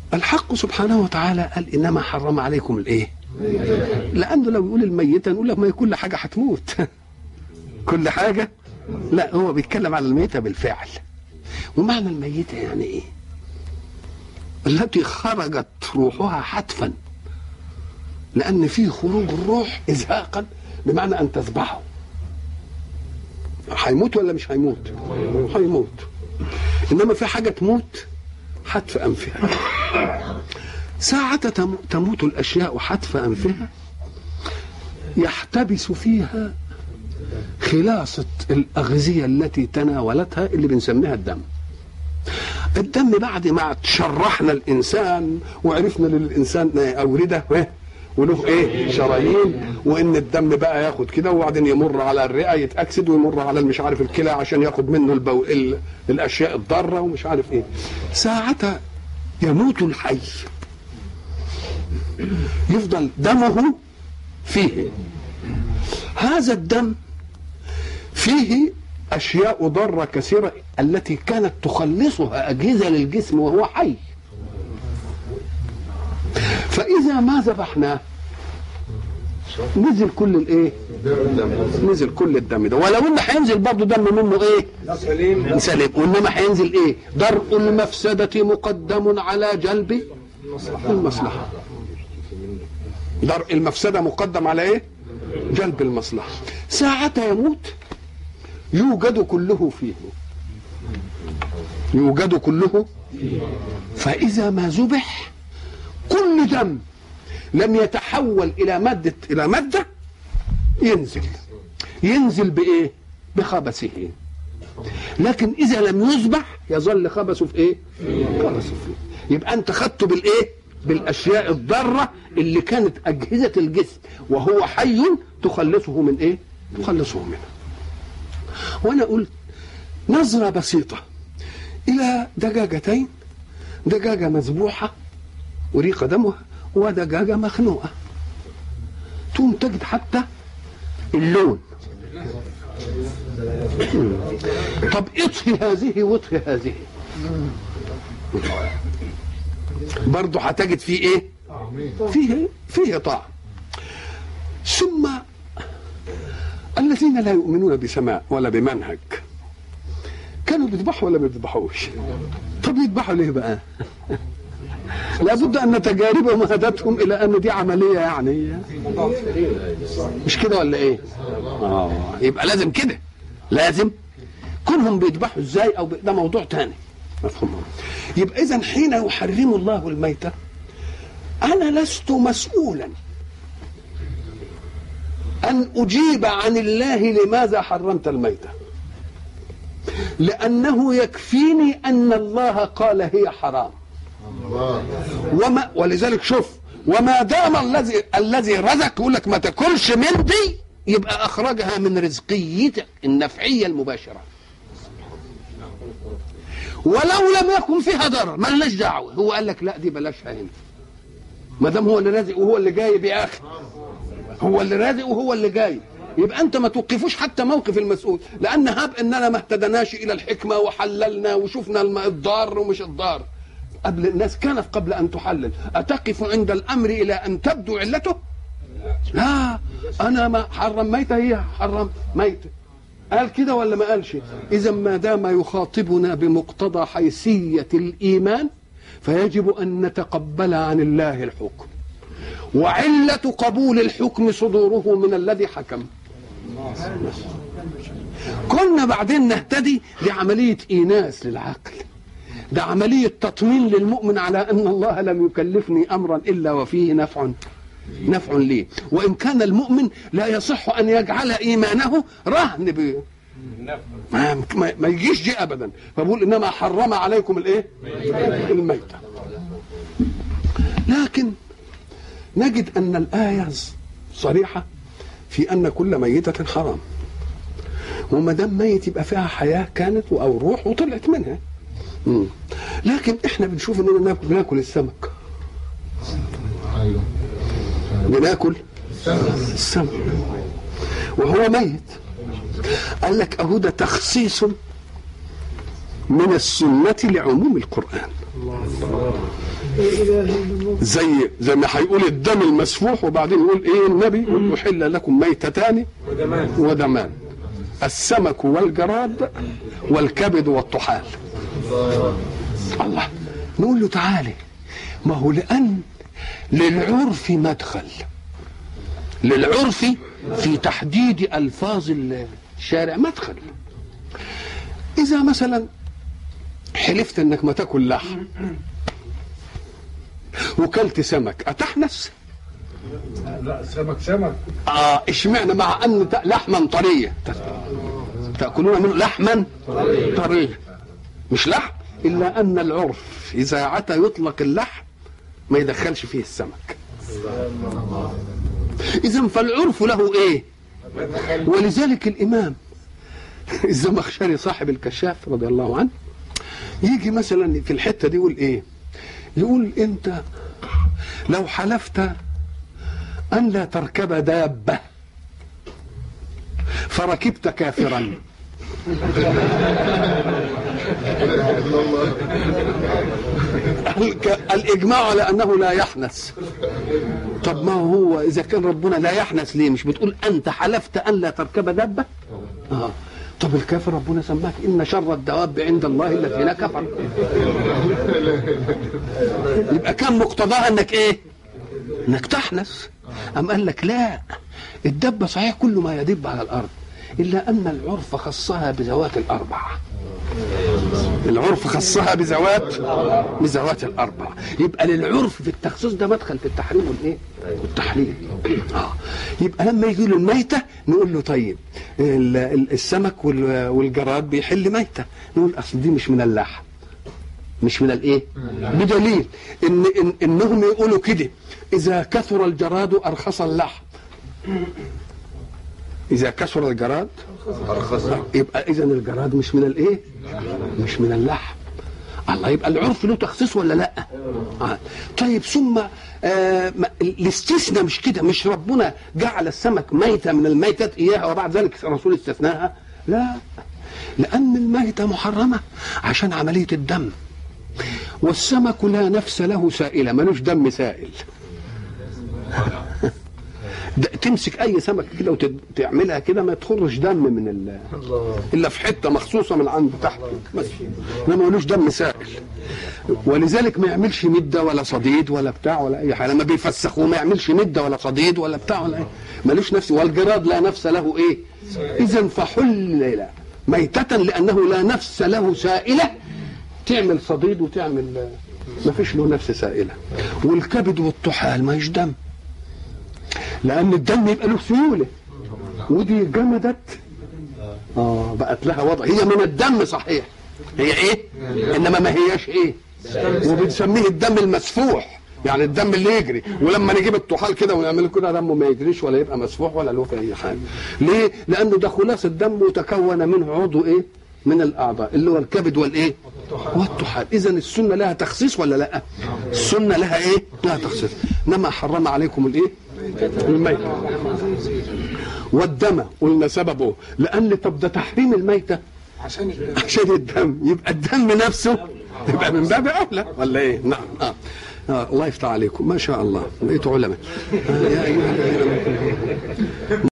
الحق سبحانه وتعالى قال انما حرم عليكم الايه لانه لو يقول الميته نقول لك ما هي كل حاجه هتموت كل حاجه لا هو بيتكلم على الميته بالفعل ومعنى الميته يعني ايه التي خرجت روحها حتفا لان في خروج الروح ازهاقا بمعنى ان تذبحه هيموت ولا مش هيموت هيموت انما في حاجه تموت حتف انفها ساعة تم- تموت الاشياء حتف انفها يحتبس فيها خلاصة الأغذية التي تناولتها اللي بنسميها الدم الدم بعد ما شرحنا الإنسان وعرفنا للإنسان أوردة إيه؟ وله ايه شرايين وان الدم بقى ياخد كده وبعدين يمر على الرئه يتاكسد ويمر على مش عارف الكلى عشان ياخد منه البو... ال... الاشياء الضاره ومش عارف ايه ساعة يموت الحي يفضل دمه فيه هذا الدم فيه اشياء ضاره كثيره التي كانت تخلصها اجهزه للجسم وهو حي فاذا ما ذبحناه نزل كل الايه نزل كل الدم ده ولو ان هينزل برضه دم منه ايه سليم سليم وانما هينزل ايه درء المفسده مقدم على جلب المصلحه درء المفسده مقدم على ايه جلب المصلحه ساعة يموت يوجد كله فيه يوجد كله فإذا ما ذبح كل دم لم يتحول إلى مادة إلى مادة ينزل ينزل بإيه؟ بخبثه لكن إذا لم يذبح يظل خبثه في إيه؟ خبثه فيه يبقى أنت خدته بالإيه؟ بالأشياء الضارة اللي كانت أجهزة الجسم وهو حي تخلصه من إيه؟ تخلصه منها وأنا قلت نظرة بسيطة إلى دجاجتين دجاجة مذبوحة وريق دمها ودجاجة مخنوقة تقوم تجد حتى اللون طب اطهي هذه واطهي هذه برضه هتجد فيه ايه فيه فيه طعم ثم الذين لا يؤمنون بسماء ولا بمنهج كانوا بيذبحوا ولا ما بيذبحوش طب يذبحوا ليه بقى لابد ان تجاربهم هدتهم الى ان دي عمليه يعني مش كده ولا ايه اه يبقى لازم كده لازم كونهم بيذبحوا ازاي او ده موضوع تاني مفهوم يبقى اذا حين يحرم الله الميته انا لست مسؤولا ان اجيب عن الله لماذا حرمت الميته لانه يكفيني ان الله قال هي حرام وما ولذلك شوف وما دام الذي الذي رزق يقول لك ما تاكلش من دي يبقى اخرجها من رزقيتك النفعيه المباشره ولو لم يكن فيها ضرر ما لناش دعوه هو قال لك لا دي بلاشها هنا ما دام هو اللي رازق وهو اللي جايب يا اخي هو اللي رازق وهو اللي جايب يبقى انت ما توقفوش حتى موقف المسؤول لان هب اننا ما اهتدناش الى الحكمه وحللنا وشفنا الم- الضار ومش الضار قبل الناس كانت قبل ان تحلل اتقف عند الامر الى ان تبدو علته لا انا ما حرم ميته هي حرم ميته قال كده ولا ما قالش اذا ما دام يخاطبنا بمقتضى حيثيه الايمان فيجب ان نتقبل عن الله الحكم وعله قبول الحكم صدوره من الذي حكم كنا بعدين نهتدي لعمليه ايناس للعقل ده عمليه تطمين للمؤمن على ان الله لم يكلفني امرا الا وفيه نفع نفع لي وان كان المؤمن لا يصح ان يجعل ايمانه رهن ب ما, ما, ما يجيش دي ابدا فبقول انما حرم عليكم الايه الميته لكن نجد ان الايه صريحه في ان كل ميته حرام وما دام ميت يبقى فيها حياه كانت او روح وطلعت منها مم. لكن احنا بنشوف اننا ناكل بناكل السمك ايوه بناكل السمك وهو ميت قال لك اهو ده تخصيص من السنة لعموم القرآن زي زي ما هيقول الدم المسفوح وبعدين يقول ايه النبي يقول احل لكم ميتتان ودمان السمك والجراد والكبد والطحال الله نقول له تعالى ما هو لان للعرف مدخل للعرف في تحديد الفاظ الشارع مدخل اذا مثلا حلفت انك ما تاكل لحم وكلت سمك اتحنس لا سمك سمك اه اشمعنى مع ان ت- لحما طريه تاكلون منه لحما طريه مش لحم الا ان العرف اذا عتى يطلق اللحم ما يدخلش فيه السمك اذا فالعرف له ايه ولذلك الامام الزمخشري صاحب الكشاف رضي الله عنه يجي مثلا في الحته دي يقول ايه يقول انت لو حلفت ان لا تركب دابه فركبت كافرا الك- الاجماع على انه لا يحنث طب ما هو اذا كان ربنا لا يحنث ليه مش بتقول انت حلفت ان لا تركب دابه اه طب الكافر ربنا سماك ان شر الدواب عند الله الذين كفروا يبقى كان مقتضاها انك ايه انك تحنث ام قال لك لا الدبه صحيح كل ما يدب على الارض الا ان العرف خصها بذوات الاربع العرف خصها بذوات بذوات الاربع يبقى للعرف في التخصيص ده مدخل في التحريم والايه والتحليل اه يبقى لما يجي له الميته نقول له طيب ال- ال- السمك وال- والجراد بيحل ميته نقول اصل دي مش من اللحم مش من الايه بدليل ان, إن انهم يقولوا كده اذا كثر الجراد ارخص اللحم اذا كثر الجراد يبقى اذا الجراد مش من الايه مش من اللحم الله يبقى العرف له تخصيص ولا لا آه. طيب ثم آه ما- الاستثناء مش كده مش ربنا جعل السمك ميتة من الميتات إياها وبعد ذلك الرسول استثناها لا لأن الميتة محرمة عشان عملية الدم والسمك لا نفس له سائلة ملوش دم سائل ده تمسك اي سمك كده وتعملها كده ما تخرج دم من ال الا في حته مخصوصه من عند تحت كده. بس انما ملوش دم سائل ولذلك ما يعملش مده ولا صديد ولا بتاع ولا اي حاجه لما بيفسخوه ما يعملش مده ولا صديد ولا بتاع ولا ايه ملوش نفس والجراد لا نفس له ايه اذا فحلل ميتة لانه لا نفس له سائله تعمل صديد وتعمل ما فيش له نفس سائله والكبد والطحال ما دم لان الدم يبقى له سيوله ودي جمدت اه بقت لها وضع هي من الدم صحيح هي ايه انما ما هياش ايه وبنسميه الدم المسفوح يعني الدم اللي يجري ولما نجيب الطحال كده ونعمله كده دمه ما يجريش ولا يبقى مسفوح ولا له في اي حاجه ليه لانه ده خلاص الدم وتكون منه عضو ايه من الاعضاء اللي هو الكبد والايه والطحال اذا السنه لها تخصيص ولا لا السنه لها ايه لها تخصيص انما حرم عليكم الايه الميتة والدم قلنا سببه لان طب ده تحريم الميتة عشان الدم عشان الدم يبقى الدم نفسه يبقى من باب اولى ولا ايه؟ نعم آه. آه. الله يفتح عليكم ما شاء الله بقيتوا علماء آه يا ايها الذين آمنوا